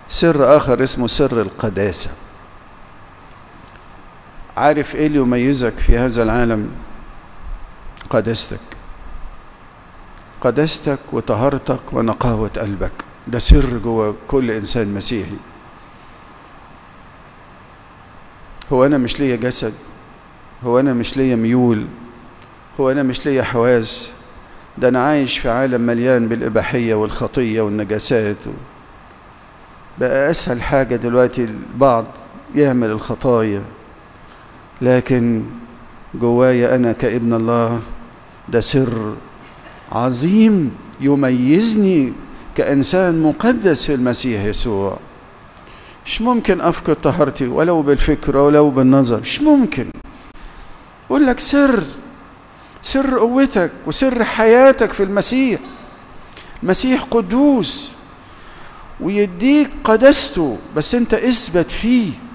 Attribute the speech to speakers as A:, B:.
A: سر آخر اسمه سر القداسة عارف إيه اللي يميزك في هذا العالم قداستك قداستك وطهارتك ونقاوة قلبك ده سر جوه كل إنسان مسيحي هو أنا مش ليا جسد هو أنا مش ليا ميول هو أنا مش ليا حواس ده أنا عايش في عالم مليان بالإباحية والخطية والنجاسات بقى أسهل حاجة دلوقتي البعض يعمل الخطايا لكن جوايا أنا كابن الله ده سر عظيم يميزني كإنسان مقدس في المسيح يسوع مش ممكن أفقد طهارتي ولو بالفكر ولو بالنظر مش ممكن أقول لك سر سر قوتك وسر حياتك في المسيح المسيح قدوس ويديك قدسته بس انت اثبت فيه